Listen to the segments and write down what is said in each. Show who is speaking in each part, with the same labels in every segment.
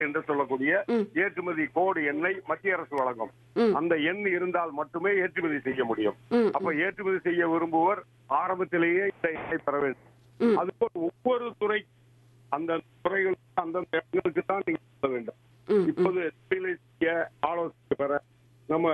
Speaker 1: என்று சொல்லக்கூடிய
Speaker 2: ம்.
Speaker 1: ஏற்றுமதி கோடு எண்ணை மத்திய அரசு வழங்கும்
Speaker 2: ம்.
Speaker 1: அந்த எண் இருந்தால் மட்டுமே ஏற்றுமதி செய்ய முடியும்
Speaker 2: ம்,
Speaker 1: அப்ப ஏற்றுமதி செய்ய விரும்புவோர் ஆரம்பத்திலேயே இந்த எண்ணை பெற வேண்டும்
Speaker 2: ம்.
Speaker 1: அதுபோல் ஒவ்வொரு துறை அந்த துறைகளுக்கு அந்தந்த இடங்களுக்கு தான் நீங்க சொல்ல வேண்டும்
Speaker 2: ம், ம்.
Speaker 1: இப்போது தொழிலை செய்ய ஆலோசனை பெற நம்ம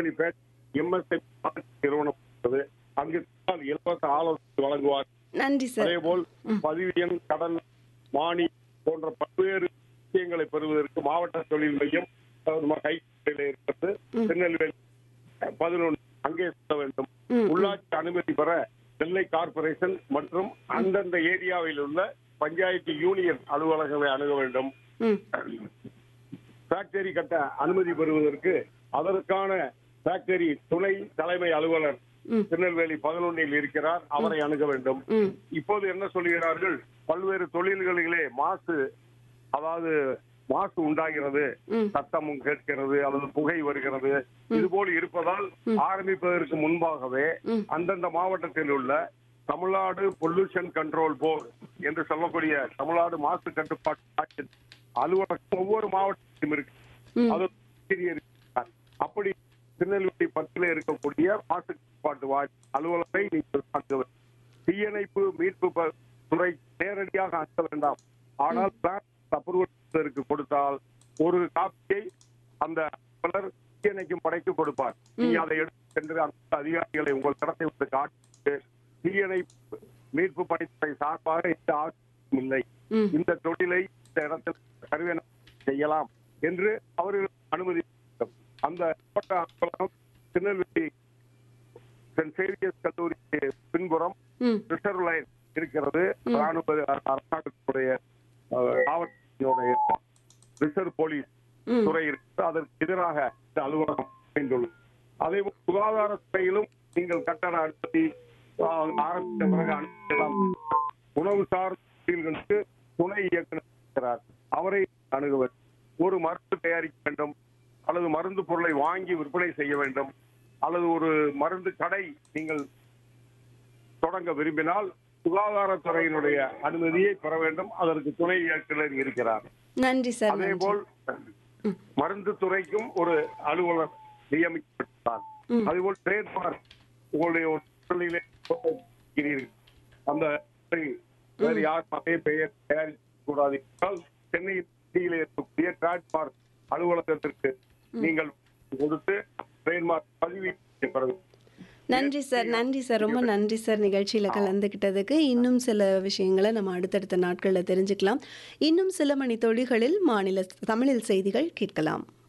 Speaker 1: எம்எஸ்ஐ நிறுவனம் இருக்கிறது. அங்கு சென்றால் இலவச ஆலோசனை வழங்குவார்
Speaker 2: நன்றி சார்
Speaker 1: அதே போல் பதிவு எண் கடன் மானி போன்ற பல்வேறு விஷயங்களை பெறுவதற்கு மாவட்ட தொழில் மையம் அதாவது நம்ம கைகளில் இருக்கிறது திருநெல்வேலி பதினொன்று அங்கே செல்ல வேண்டும்
Speaker 2: ம்,
Speaker 1: உள்ளாட்சி அனுமதி பெற நெல்லை கார்பரேஷன் மற்றும் அந்தந்த ஏரியாவில் உள்ள பஞ்சாயத்து யூனியன் அலுவலகங்களை அணுக வேண்டும்
Speaker 2: ம்,
Speaker 1: ஃபேக்டரி கட்ட அனுமதி பெறுவதற்கு அதற்கான ஃபேக்டரி துணை தலைமை அலுவலர்
Speaker 2: ம்.
Speaker 1: திருநெல்வேலி பதினொன்னில் இருக்கிறார் அவரை அணுக வேண்டும்
Speaker 2: ம்,
Speaker 1: இப்போது என்ன சொல்கிறார்கள் பல்வேறு தொழில்களிலே மாசு அதாவது மாசு உண்டாகிறது
Speaker 2: ம்.
Speaker 1: சத்தமும் கேட்கிறது அல்லது புகை வருகிறது இதுபோல் இருப்பதால் ஆரம்பிப்பதற்கு முன்பாகவே
Speaker 2: ம்.
Speaker 1: அந்தந்த மாவட்டத்தில் உள்ள தமிழ்நாடு பொல்யூஷன் கண்ட்ரோல் போர்டு என்று சொல்லக்கூடிய தமிழ்நாடு மாசு கட்டுப்பாட்டு ஆட்சி அலுவலகம் ஒவ்வொரு மாவட்டத்திலும் இருக்கு
Speaker 2: ம்.
Speaker 1: அது ஆசிரியர் இருக்கிறார். அப்படி திருநெல்வேலி பத்தில் இருக்கக்கூடிய மாசு கட்டுப்பாட்டு வார்டு அலுவலரை நீங்கள் பார்க்க வேண்டும் தீயணைப்பு மீட்பு ப- துறை நேரடியாக அணுக வேண்டாம் ஆனால் பிளான் அப்ரூவல் கொடுத்தால் ஒரு காப்பியை அந்த அலுவலர் தீயணைக்கும் படைக்கு கொடுப்பார் நீங்க அதை எடுத்து சென்று அந்த அதிகாரிகளை உங்கள் தரத்தை விட்டு காட்டி தீயணைப்பு மீட்பு படைத்துறை சார்பாக இந்த ஆட்சியும் இல்லை
Speaker 2: ம்.
Speaker 1: இந்த தொழிலை இந்த இடத்தில் கருவேன செய்யலாம் என்று அவர்கள் அனுமதி வேண்டும். அந்த மாவட்ட அலுவலகம் திருநெல்வேலி சென்ட் சேவியர்ஸ் கல்லூரி பின்புறம்
Speaker 2: ம்,
Speaker 1: ரிசர்வ் லைன் இருக்கிறது ராணுவ அரசாங்கத்துடைய அஹ், காவல்துறையினுடைய ரிசர்வ் போலீஸ்
Speaker 2: ம்.
Speaker 1: துறை இருக்கிறது அதற்கு எதிராக இந்த அலுவலகம் அமைந்துள்ளது அதே போல் சுகாதாரத்துறையிலும் நீங்கள் கட்டண அனுமதி அஹ், ஆரம்பித்த பிறகு அனுமதிக்கலாம் உணவு சார் தொழில்களுக்கு துணை இயக்குனர் இருக்கிறார் அவரை அணுகுவர் ஒரு மருந்து தயாரிக்க வேண்டும் அல்லது மருந்து பொருளை வாங்கி விற்பனை செய்ய வேண்டும் அல்லது ஒரு மருந்து கடை நீங்கள் தொடங்க விரும்பினால் சுகாதாரத்துறையினுடைய அனுமதியை பெற வேண்டும் அதற்கு துணை இயக்குனர் இருக்கிறார்
Speaker 2: நன்றி சார்
Speaker 1: அதே
Speaker 2: நன்றி.
Speaker 1: போல் மருந்து துறைக்கும் ஒரு அலுவலர் நியமிக்கப்பட்டார்
Speaker 2: ம்.
Speaker 1: அதுபோல் ட்ரேட்மார்க் உங்களுடைய ஒரு தொழிலை இருக்கிறீர்கள். அந்த வேறு யாரும் அதே பெயர் தயாரிக்க கூடாது என்றால் சென்னையில் சிட்டியில் இருக்கக்கூடிய ட்ரேட்மார்க் அலுவலகத்திற்கு நீங்கள் கொடுத்து ட்ரேட்மார்க் பதிவு பெற வேண்டும்.
Speaker 2: நன்றி சார் நன்றி சார் ரொம்ப நன்றி சார் நிகழ்ச்சியில் கலந்துக்கிட்டதுக்கு இன்னும் சில விஷயங்களை நம்ம அடுத்தடுத்த நாட்களில் தெரிஞ்சுக்கலாம் இன்னும் சில மணி தொழில்களில் மாநில தமிழில் செய்திகள் கேட்கலாம்